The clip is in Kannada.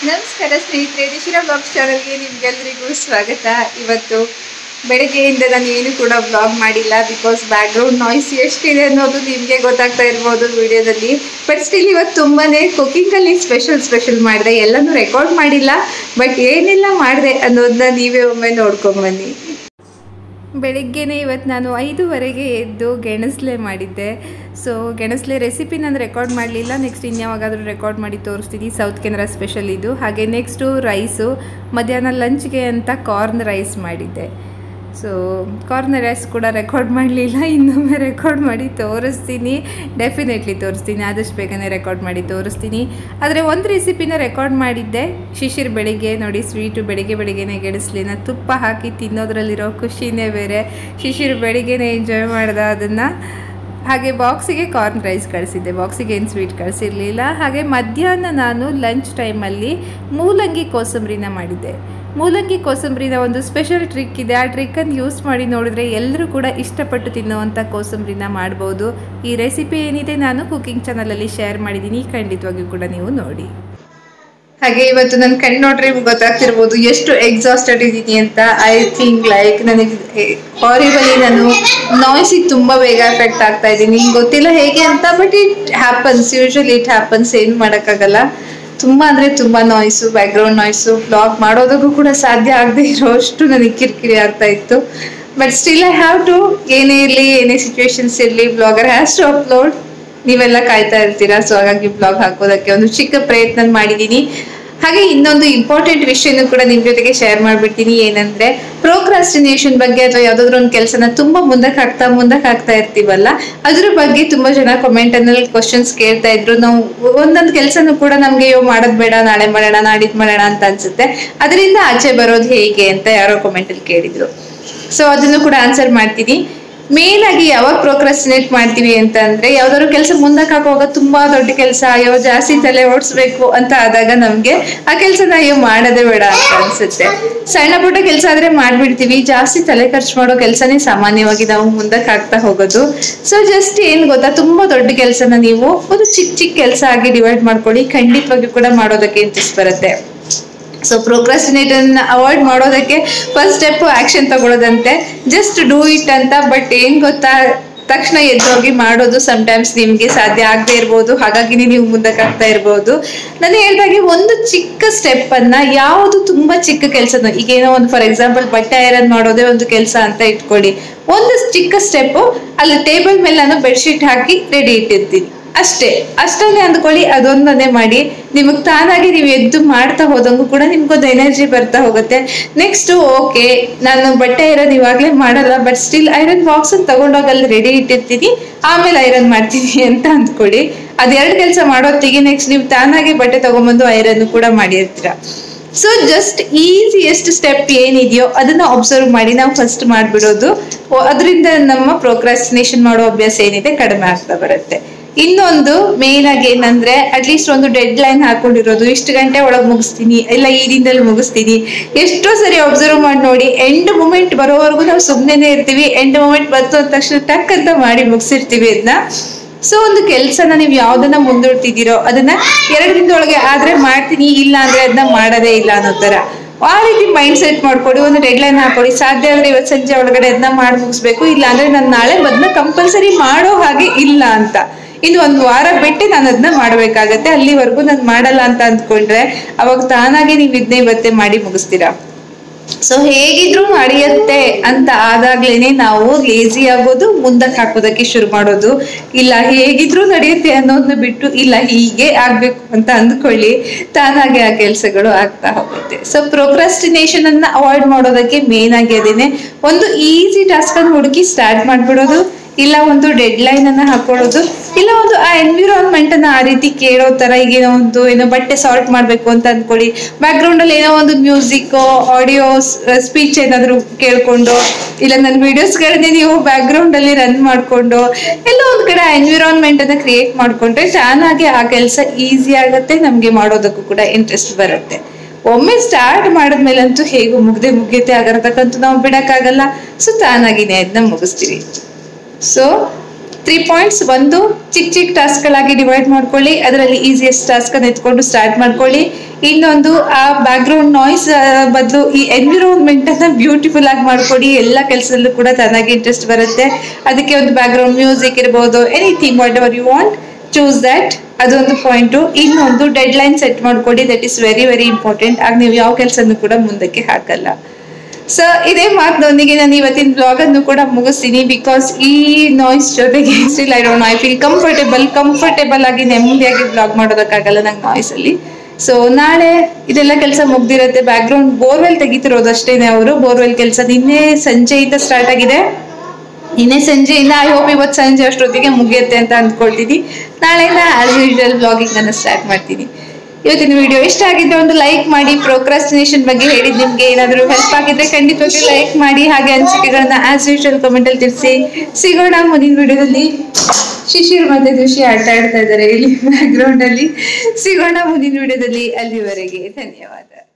ನಮಸ್ಕಾರ ಸ್ನೇಹಿತರೆ ದಿಶಿರ ಬ್ಲಾಗ್ ಚಾನಲ್ಗೆ ನಿಮ್ಗೆಲ್ರಿಗೂ ಸ್ವಾಗತ ಇವತ್ತು ಬೆಳಗ್ಗೆಯಿಂದ ನಾನು ಏನು ಕೂಡ ಬ್ಲಾಗ್ ಮಾಡಿಲ್ಲ ಬಿಕಾಸ್ ಬ್ಯಾಕ್ಗ್ರೌಂಡ್ ನಾಯ್ಸ್ ಎಷ್ಟಿದೆ ಅನ್ನೋದು ನಿಮಗೆ ಗೊತ್ತಾಗ್ತಾ ಇರ್ಬೋದು ವಿಡಿಯೋದಲ್ಲಿ ಬಟ್ ಸ್ಟಿಲ್ ಇವತ್ತು ತುಂಬಾ ಕುಕಿಂಗಲ್ಲಿ ಸ್ಪೆಷಲ್ ಸ್ಪೆಷಲ್ ಮಾಡಿದೆ ಎಲ್ಲನೂ ರೆಕಾರ್ಡ್ ಮಾಡಿಲ್ಲ ಬಟ್ ಏನೆಲ್ಲ ಮಾಡಿದೆ ಅನ್ನೋದನ್ನ ನೀವೇ ಒಮ್ಮೆ ನೋಡ್ಕೊಂಬನ್ನಿ ಬೆಳಿಗ್ಗೆನೇ ಇವತ್ತು ನಾನು ಐದೂವರೆಗೆ ಎದ್ದು ಗೆಣಸ್ಲೆ ಮಾಡಿದ್ದೆ ಸೊ ಗೆಣಸ್ಲೆ ರೆಸಿಪಿ ನಾನು ರೆಕಾರ್ಡ್ ಮಾಡಲಿಲ್ಲ ನೆಕ್ಸ್ಟ್ ಇನ್ಯಾವಾಗಾದರೂ ರೆಕಾರ್ಡ್ ಮಾಡಿ ತೋರಿಸ್ತೀನಿ ಸೌತ್ ಕೆನರಾ ಸ್ಪೆಷಲ್ ಇದು ಹಾಗೆ ನೆಕ್ಸ್ಟು ರೈಸು ಮಧ್ಯಾಹ್ನ ಲಂಚ್ಗೆ ಅಂತ ಕಾರ್ನ್ ರೈಸ್ ಮಾಡಿದ್ದೆ ಸೊ ಕಾರ್ನ್ ರೈಸ್ ಕೂಡ ರೆಕಾರ್ಡ್ ಮಾಡಲಿಲ್ಲ ಇನ್ನೊಮ್ಮೆ ರೆಕಾರ್ಡ್ ಮಾಡಿ ತೋರಿಸ್ತೀನಿ ಡೆಫಿನೆಟ್ಲಿ ತೋರಿಸ್ತೀನಿ ಆದಷ್ಟು ಬೇಗನೆ ರೆಕಾರ್ಡ್ ಮಾಡಿ ತೋರಿಸ್ತೀನಿ ಆದರೆ ಒಂದು ರೆಸಿಪಿನ ರೆಕಾರ್ಡ್ ಮಾಡಿದ್ದೆ ಶಿಶಿರ್ ಬೆಳಿಗ್ಗೆ ನೋಡಿ ಸ್ವೀಟು ಬೆಳಿಗ್ಗೆ ಬೆಳಿಗ್ಗೆನೆ ಗೆಡಿಸ್ಲಿನ ತುಪ್ಪ ಹಾಕಿ ತಿನ್ನೋದ್ರಲ್ಲಿರೋ ಖುಷಿನೇ ಬೇರೆ ಶಿಶಿರ್ ಬೆಳಿಗ್ಗೆನೆ ಎಂಜಾಯ್ ಮಾಡ್ದ ಅದನ್ನು ಹಾಗೆ ಬಾಕ್ಸಿಗೆ ಕಾರ್ನ್ ರೈಸ್ ಕಳಿಸಿದ್ದೆ ಬಾಕ್ಸಿಗೆ ಏನು ಸ್ವೀಟ್ ಕಳಿಸಿರಲಿಲ್ಲ ಹಾಗೆ ಮಧ್ಯಾಹ್ನ ನಾನು ಲಂಚ್ ಟೈಮಲ್ಲಿ ಮೂಲಂಗಿ ಕೋಸಂಬರಿನ ಮಾಡಿದ್ದೆ ಮೂಲಂಗಿ ಕೋಸಂಬರಿನ ಒಂದು ಸ್ಪೆಷಲ್ ಟ್ರಿಕ್ ಇದೆ ಆ ಟ್ರಿಕ್ಕನ್ನು ಯೂಸ್ ಮಾಡಿ ನೋಡಿದ್ರೆ ಎಲ್ಲರೂ ಕೂಡ ಇಷ್ಟಪಟ್ಟು ತಿನ್ನುವಂಥ ಕೋಸಂಬರಿನ ಮಾಡ್ಬೋದು ಈ ರೆಸಿಪಿ ಏನಿದೆ ನಾನು ಕುಕಿಂಗ್ ಚಾನಲಲ್ಲಿ ಶೇರ್ ಮಾಡಿದ್ದೀನಿ ಖಂಡಿತವಾಗಿಯೂ ಕೂಡ ನೀವು ನೋಡಿ ಹಾಗೆ ಇವತ್ತು ನನ್ನ ಕಣ್ಣು ನೋಡ್ರೆ ನಿಮ್ಗೆ ಗೊತ್ತಾಗ್ತಿರ್ಬೋದು ಎಷ್ಟು ಎಕ್ಸಾಸ್ಟೆಡ್ ಇದ್ದೀನಿ ಅಂತ ಐ ಥಿಂಕ್ ಲೈಕ್ ನನಗೆ ಹಾರಿಬಲಿ ನಾನು ನಾಯ್ಸಿಗೆ ತುಂಬ ಬೇಗ ಎಫೆಕ್ಟ್ ಆಗ್ತಾ ಇದ್ದೀನಿ ನಿಮ್ಗೆ ಗೊತ್ತಿಲ್ಲ ಹೇಗೆ ಅಂತ but it happens usually it happens ಏನು ಮಾಡೋಕ್ಕಾಗಲ್ಲ ತುಂಬ ಅಂದರೆ ತುಂಬ ನಾಯ್ಸು ಬ್ಯಾಕ್ಗ್ರೌಂಡ್ ನಾಯ್ಸು ಬ್ಲಾಗ್ ಮಾಡೋದಕ್ಕೂ ಕೂಡ ಸಾಧ್ಯ ಆಗದೆ ಇರೋಷ್ಟು ನನಗೆ ಕಿರಿಕಿರಿ ಆಗ್ತಾ ಇತ್ತು but still I have to ಏನೇ ಇರಲಿ ಏನೇ ಸಿಚುವೇಶನ್ಸ್ ಇರಲಿ ಬ್ಲಾಗರ್ ಹ್ಯಾಸ್ ಟು ಅಪ್ಲೋಡ್ ನೀವೆಲ್ಲ ಕಾಯ್ತಾ ಇರ್ತೀರಾ ಸೊ ಹಾಗಾಗಿ ಬ್ಲಾಗ್ ಹಾಕೋದಕ್ಕೆ ಒಂದು ಚಿಕ್ಕ ಪ್ರಯತ್ನ ಮಾಡಿದ್ದೀನಿ ಹಾಗೆ ಇನ್ನೊಂದು ಇಂಪಾರ್ಟೆಂಟ್ ವಿಷಯನೂ ಕೂಡ ನಿಮ್ ಜೊತೆಗೆ ಶೇರ್ ಮಾಡ್ಬಿಡ್ತೀನಿ ಏನಂದ್ರೆ ಪ್ರೋಕ್ರಾಸ್ಟಿನೇಷನ್ ಬಗ್ಗೆ ಅಥವಾ ಯಾವ್ದಾದ್ರು ಒಂದು ಕೆಲಸನ ತುಂಬಾ ಮುಂದಕ್ಕೆ ಹಾಕ್ತಾ ಮುಂದಕ್ಕೆ ಹಾಕ್ತಾ ಇರ್ತೀವಲ್ಲ ಅದ್ರ ಬಗ್ಗೆ ತುಂಬಾ ಜನ ಕಮೆಂಟ್ ಅಲ್ಲಿ ಕ್ವಶನ್ಸ್ ಕೇಳ್ತಾ ಇದ್ರು ನಾವು ಒಂದೊಂದು ಕೆಲಸನೂ ಕೂಡ ನಮ್ಗೆ ಅಯ್ಯೋ ಮಾಡೋದ್ ಬೇಡ ನಾಳೆ ಮಾಡೋಣ ನಾಡಿದ್ ಮಾಡೋಣ ಅಂತ ಅನ್ಸುತ್ತೆ ಅದರಿಂದ ಆಚೆ ಬರೋದು ಹೇಗೆ ಅಂತ ಯಾರೋ ಕಮೆಂಟ್ ಅಲ್ಲಿ ಕೇಳಿದ್ರು ಸೊ ಅದನ್ನು ಕೂಡ ಆನ್ಸರ್ ಮಾಡ್ತೀನಿ ಮೇನ್ ಆಗಿ ಯಾವಾಗ ಪ್ರೋಕ್ರಸ್ಟಿನೇಟ್ ಮಾಡ್ತೀವಿ ಅಂತ ಅಂದ್ರೆ ಯಾವ್ದಾದ್ರು ಕೆಲಸ ಮುಂದಕ್ಕೆ ಹಾಕುವಾಗ ತುಂಬಾ ದೊಡ್ಡ ಕೆಲಸ ಅಯ್ಯೋ ಜಾಸ್ತಿ ತಲೆ ಓಡಿಸ್ಬೇಕು ಅಂತ ಆದಾಗ ನಮ್ಗೆ ಆ ಕೆಲಸನ ಅಯ್ಯೋ ಮಾಡೋದೇ ಬೇಡ ಅಂತ ಅನ್ಸುತ್ತೆ ಸಣ್ಣ ಪುಟ್ಟ ಕೆಲಸ ಆದ್ರೆ ಮಾಡ್ಬಿಡ್ತೀವಿ ಜಾಸ್ತಿ ತಲೆ ಖರ್ಚು ಮಾಡೋ ಕೆಲಸನೇ ಸಾಮಾನ್ಯವಾಗಿ ನಾವು ಮುಂದಕ್ಕೆ ಹಾಕ್ತಾ ಹೋಗೋದು ಸೊ ಜಸ್ಟ್ ಏನ್ ಗೊತ್ತಾ ತುಂಬಾ ದೊಡ್ಡ ಕೆಲಸನ ನೀವು ಒಂದು ಚಿಕ್ಕ ಚಿಕ್ಕ ಕೆಲಸ ಆಗಿ ಡಿವೈಡ್ ಮಾಡ್ಕೊಳ್ಳಿ ಖಂಡಿತವಾಗಿಯೂ ಕೂಡ ಮಾಡೋದಕ್ಕೆ ಇಂಟ್ರೆಸ್ಟ್ ಬರುತ್ತೆ ಸೊ ಪ್ರೋಕ್ರಾಸ್ಟಿನೇಟ್ ಅವಾಯ್ಡ್ ಮಾಡೋದಕ್ಕೆ ಫಸ್ಟ್ ಸ್ಟೆಪ್ ಆಕ್ಷನ್ ತಗೊಳ್ಳೋದಂತೆ ಜಸ್ಟ್ ಡೂ ಇಟ್ ಅಂತ ಬಟ್ ಏನ್ ಗೊತ್ತಾ ತಕ್ಷಣ ಎದ್ದೋಗಿ ಮಾಡೋದು ಟೈಮ್ಸ್ ನಿಮ್ಗೆ ಸಾಧ್ಯ ಆಗದೆ ಇರ್ಬೋದು ಹಾಗಾಗಿ ನೀವು ಮುಂದಕ್ಕೆ ಆಗ್ತಾ ಇರ್ಬೋದು ನಾನು ಹೇಳ್ದಾಗೆ ಒಂದು ಚಿಕ್ಕ ಸ್ಟೆಪ್ ಅನ್ನ ಯಾವುದು ತುಂಬಾ ಚಿಕ್ಕ ಕೆಲಸನೋ ಈಗ ಏನೋ ಒಂದು ಫಾರ್ ಎಕ್ಸಾಂಪಲ್ ಬಟ್ಟೆ ಐರನ್ ಮಾಡೋದೇ ಒಂದು ಕೆಲಸ ಅಂತ ಇಟ್ಕೊಳ್ಳಿ ಒಂದು ಚಿಕ್ಕ ಸ್ಟೆಪ್ ಅಲ್ಲಿ ಟೇಬಲ್ ಮೇಲೆ ನಾನು ಬೆಡ್ಶೀಟ್ ಹಾಕಿ ರೆಡಿ ಇಟ್ಟಿರ್ತೀನಿ ಅಷ್ಟೇ ಅಷ್ಟನ್ನೇ ಅಂದ್ಕೊಳ್ಳಿ ಅದೊಂದನ್ನೇ ಮಾಡಿ ನಿಮಗ್ ತಾನಾಗಿ ನೀವು ಎದ್ದು ಮಾಡ್ತಾ ಹೋದಂಗೂ ಕೂಡ ನಿಮ್ಗೊಂದು ಎನರ್ಜಿ ಬರ್ತಾ ಹೋಗುತ್ತೆ ನೆಕ್ಸ್ಟ್ ಓಕೆ ನಾನು ಬಟ್ಟೆ ಐರನ್ ಇವಾಗ್ಲೇ ಮಾಡಲ್ಲ ಬಟ್ ಸ್ಟಿಲ್ ಐರನ್ ಬಾಕ್ಸ್ ತಗೊಂಡೋಗಿ ಅಲ್ಲಿ ರೆಡಿ ಇಟ್ಟಿರ್ತೀನಿ ಆಮೇಲೆ ಐರನ್ ಮಾಡ್ತೀನಿ ಅಂತ ಅಂದ್ಕೊಳ್ಳಿ ಅದೆರಡು ಕೆಲಸ ಮಾಡೋತ್ತಿಗೆ ನೆಕ್ಸ್ಟ್ ನೀವು ತಾನಾಗಿ ಬಟ್ಟೆ ತಗೊಂಬಂದು ಐರನ್ ಕೂಡ ಮಾಡಿರ್ತೀರ ಸೊ ಜಸ್ಟ್ ಈಸಿಯೆಸ್ಟ್ ಸ್ಟೆಪ್ ಏನಿದೆಯೋ ಅದನ್ನ ಅಬ್ಸರ್ವ್ ಮಾಡಿ ನಾವು ಫಸ್ಟ್ ಮಾಡ್ಬಿಡೋದು ಅದರಿಂದ ನಮ್ಮ ಪ್ರೋಕ್ರಾಸ್ಟಿನೇಷನ್ ಮಾಡೋ ಅಭ್ಯಾಸ ಏನಿದೆ ಕಡಿಮೆ ಆಗ್ತಾ ಬರುತ್ತೆ ಇನ್ನೊಂದು ಮೇನ್ ಆಗಿ ಏನಂದ್ರೆ ಅಟ್ಲೀಸ್ಟ್ ಒಂದು ಡೆಡ್ ಲೈನ್ ಹಾಕೊಂಡಿರೋದು ಇಷ್ಟು ಗಂಟೆ ಒಳಗೆ ಮುಗಿಸ್ತೀನಿ ಇಲ್ಲ ಈ ದಿನದಲ್ಲಿ ಮುಗಿಸ್ತೀನಿ ಎಷ್ಟೋ ಸರಿ ಅಬ್ಸರ್ವ್ ಮಾಡಿ ನೋಡಿ ಎಂಡ್ ಮೂಮೆಂಟ್ ಬರೋವರೆಗೂ ನಾವು ಸುಮ್ಮನೆ ಇರ್ತೀವಿ ಎಂಡ್ ಮೂಮೆಂಟ್ ಬಂತು ಅಂದ ತಕ್ಷಣ ಟಕ್ ಅಂತ ಮಾಡಿ ಮುಗಿಸಿರ್ತೀವಿ ಅದನ್ನ ಸೊ ಒಂದು ಕೆಲಸನ ನೀವು ಯಾವ್ದನ್ನ ಮುಂದೂಡ್ತಿದ್ದೀರೋ ಅದನ್ನ ಎರಡು ದಿನದೊಳಗೆ ಆದ್ರೆ ಮಾಡ್ತೀನಿ ಇಲ್ಲ ಅಂದ್ರೆ ಅದನ್ನ ಮಾಡೋದೇ ಇಲ್ಲ ಅನ್ನೋ ತರ ಆ ರೀತಿ ಮೈಂಡ್ ಸೆಟ್ ಮಾಡ್ಕೊಡಿ ಒಂದು ಡೆಡ್ ಲೈನ್ ಹಾಕೊಡಿ ಸಾಧ್ಯ ಆದ್ರೆ ಇವತ್ತು ಸಂಜೆ ಒಳಗಡೆ ಅದನ್ನ ಮಾಡಿ ಮುಗಿಸ್ಬೇಕು ಇಲ್ಲ ಅಂದ್ರೆ ನಾನು ನಾಳೆ ಅದನ್ನ ಕಂಪಲ್ಸರಿ ಮಾಡೋ ಹಾಗೆ ಇಲ್ಲ ಅಂತ ಇನ್ನು ಒಂದು ವಾರ ಬಿಟ್ಟು ನಾನು ಅದನ್ನ ಮಾಡ್ಬೇಕಾಗತ್ತೆ ಅಲ್ಲಿವರೆಗೂ ನಾನು ಮಾಡಲ್ಲ ಅಂತ ಅಂದ್ಕೊಂಡ್ರೆ ಅವಾಗ ತಾನಾಗಿ ನೀವು ಇದನ್ನೇ ಇವತ್ತೇ ಮಾಡಿ ಮುಗಿಸ್ತೀರಾ ಸೊ ಹೇಗಿದ್ರು ನಡೆಯುತ್ತೆ ಅಂತ ಆದಾಗ್ಲೇನೆ ನಾವು ಲೇಜಿ ಆಗೋದು ಮುಂದಕ್ಕೆ ಹಾಕೋದಕ್ಕೆ ಶುರು ಮಾಡೋದು ಇಲ್ಲ ಹೇಗಿದ್ರು ನಡೆಯುತ್ತೆ ಅನ್ನೋದನ್ನ ಬಿಟ್ಟು ಇಲ್ಲ ಹೀಗೆ ಆಗ್ಬೇಕು ಅಂತ ಅಂದ್ಕೊಳ್ಳಿ ತಾನಾಗೆ ಆ ಕೆಲಸಗಳು ಆಗ್ತಾ ಹೋಗುತ್ತೆ ಸೊ ಪ್ರೊಕ್ರಾಸ್ಟಿನೇಷನ್ ಅನ್ನ ಅವಾಯ್ಡ್ ಮಾಡೋದಕ್ಕೆ ಮೇನ್ ಆಗಿ ಅದೇನೆ ಒಂದು ಈಸಿ ಟಾಸ್ಕ್ ಅನ್ನು ಹುಡುಕಿ ಸ್ಟಾರ್ಟ್ ಮಾಡ್ಬಿಡೋದು ಇಲ್ಲ ಒಂದು ಡೆಡ್ ಲೈನ್ ಅನ್ನ ಹಾಕೊಳ್ಳೋದು ಇಲ್ಲ ಒಂದು ಆ ಎನ್ವಿರಾನ್ಮೆಂಟ್ ಅನ್ನ ಆ ರೀತಿ ಕೇಳೋ ತರ ಈಗ ಏನೋ ಒಂದು ಏನೋ ಬಟ್ಟೆ ಸಾರ್ಟ್ ಮಾಡ್ಬೇಕು ಅಂತ ಅನ್ಕೊಳ್ಳಿ ಬ್ಯಾಕ್ ಗ್ರೌಂಡ್ ಅಲ್ಲಿ ಏನೋ ಒಂದು ಮ್ಯೂಸಿಕ್ ಆಡಿಯೋ ಸ್ಪೀಚ್ ಏನಾದ್ರು ಕೇಳ್ಕೊಂಡು ಇಲ್ಲ ನನ್ನ ವಿಡಿಯೋಸ್ಗಳನ್ನೇ ನೀವು ಬ್ಯಾಕ್ ಗ್ರೌಂಡ್ ಅಲ್ಲಿ ರನ್ ಮಾಡ್ಕೊಂಡು ಎಲ್ಲ ಒಂದ್ ಕಡೆ ಆ ಎನ್ವಿರಾನ್ಮೆಂಟ್ ಅನ್ನ ಕ್ರಿಯೇಟ್ ಮಾಡ್ಕೊಂಡ್ರೆ ತಾನಾಗೆ ಆ ಕೆಲಸ ಈಸಿ ಆಗುತ್ತೆ ನಮ್ಗೆ ಮಾಡೋದಕ್ಕೂ ಕೂಡ ಇಂಟ್ರೆಸ್ಟ್ ಬರುತ್ತೆ ಒಮ್ಮೆ ಸ್ಟಾರ್ಟ್ ಮಾಡಿದ್ಮೇಲಂತೂ ಹೇಗೂ ಮುಗ್ದೆ ಮುಗಿಯುತ್ತೆ ಆಗಿರತಕ್ಕಂತೂ ನಾವು ಬಿಡಕ್ಕಾಗಲ್ಲ ಸೊ ತಾನಾಗಿನೇ ಅದನ್ನ ಮುಗಿಸ್ತೀವಿ ಸೊ ತ್ರೀ ಪಾಯಿಂಟ್ಸ್ ಒಂದು ಚಿಕ್ಕ ಚಿಕ್ಕ ಟಾಸ್ಕ್ಗಳಾಗಿ ಡಿವೈಡ್ ಮಾಡ್ಕೊಳ್ಳಿ ಅದರಲ್ಲಿ ಈಸಿಯೆಸ್ಟ್ ಟಾಸ್ಕ್ ಅನ್ನು ಎತ್ಕೊಂಡು ಸ್ಟಾರ್ಟ್ ಮಾಡ್ಕೊಳ್ಳಿ ಇನ್ನೊಂದು ಆ ಬ್ಯಾಕ್ಗ್ರೌಂಡ್ ನಾಯ್ಸ್ ಬದಲು ಈ ಎನ್ವಿರಾನ್ಮೆಂಟ್ ಅನ್ನ ಬ್ಯೂಟಿಫುಲ್ ಆಗಿ ಮಾಡ್ಕೊಡಿ ಎಲ್ಲ ಕೆಲಸದಲ್ಲೂ ಕೂಡ ಚೆನ್ನಾಗಿ ಇಂಟ್ರೆಸ್ಟ್ ಬರುತ್ತೆ ಅದಕ್ಕೆ ಒಂದು ಬ್ಯಾಕ್ಗ್ರೌಂಡ್ ಮ್ಯೂಸಿಕ್ ಇರ್ಬೋದು anything whatever you want choose that ಅದೊಂದು ಪಾಯಿಂಟು ಇನ್ನೊಂದು ಡೆಡ್ ಲೈನ್ ಸೆಟ್ ಮಾಡ್ಕೊಡಿ that is very very important ಆಗ ನೀವು ಯಾವ ಕೆಲಸನೂ ಕೂಡ ಮುಂದಕ್ಕೆ ಹಾಕಲ್ಲ ಸೊ ಇದೇ ಮಾತಿನೊಂದಿಗೆ ನಾನು ಇವತ್ತಿನ ಬ್ಲಾಗ್ ಅನ್ನು ಕೂಡ ಮುಗಿಸ್ತೀನಿ ಬಿಕಾಸ್ ಈ ನಾಯ್ಸ್ ಜೊತೆಗೆ still I don't I feel comfortable comfortable ಆಗಿ ನೆಮ್ಮದಿಯಾಗಿ ಬ್ಲಾಗ್ ಮಾಡೋದಕ್ಕಾಗಲ್ಲ ನಂಗೆ ನಾಯ್ಸ್ ಅಲ್ಲಿ ಸೊ ನಾಳೆ ಇದೆಲ್ಲ ಕೆಲಸ ಮುಗ್ದಿರತ್ತೆ ಬ್ಯಾಕ್ ಗ್ರೌಂಡ್ ಬೋರ್ವೆಲ್ ತೆಗಿತಿರೋದು ಅಷ್ಟೇನೆ ಅವರು ಬೋರ್ವೆಲ್ ಕೆಲಸ ನಿನ್ನೆ ಸಂಜೆಯಿಂದ ಸ್ಟಾರ್ಟ್ ಆಗಿದೆ ನಿನ್ನೆ ಸಂಜೆಯಿಂದ ಐ ಹೋಪ್ ಇವತ್ತು ಸಂಜೆ ಅಷ್ಟೊತ್ತಿಗೆ ಮುಗಿಯುತ್ತೆ ಅಂತ ಅಂದ್ಕೊಳ್ತೀನಿ ನಾಳೆಯಿಂದ ಆಸ್ ಯೂಶುವಲ್ ಬ್ಲಾಗಿಂಗ್ ಅನ್ನು ಸ್ಟಾರ್ಟ್ ಮಾಡ್ತೀನಿ ಇವತ್ತಿನ ವಿಡಿಯೋ ಇಷ್ಟ ಆಗಿದ್ರೆ ಒಂದು ಲೈಕ್ ಮಾಡಿ ಪ್ರೊಕ್ರಾಸ್ಟಿನೇಷನ್ ಬಗ್ಗೆ ಹೇಳಿದ್ ನಿಮ್ಗೆ ಏನಾದರೂ ಹೆಲ್ಪ್ ಆಗಿದ್ರೆ ಖಂಡಿತವಾಗಿ ಲೈಕ್ ಮಾಡಿ ಹಾಗೆ ಅನಿಸಿಕೆಗಳನ್ನ ಆಸ್ ಯೂಶುವಲ್ ಕಮೆಂಟ್ ಅಲ್ಲಿ ತಿಳಿಸಿ ಸಿಗೋಣ ಮುಂದಿನ ವಿಡಿಯೋದಲ್ಲಿ ಶಿಶಿರ್ ಮತ್ತೆ ಖುಷಿ ಆಟ ಆಡ್ತಾ ಇದ್ದಾರೆ ಇಲ್ಲಿ ಬ್ಯಾಕ್ ಗ್ರೌಂಡ್ ಅಲ್ಲಿ ಸಿಗೋಣ ಮುಂದಿನ ವಿಡಿಯೋದಲ್ಲಿ ಅಲ್ಲಿವರೆಗೆ ಧನ್ಯವಾದ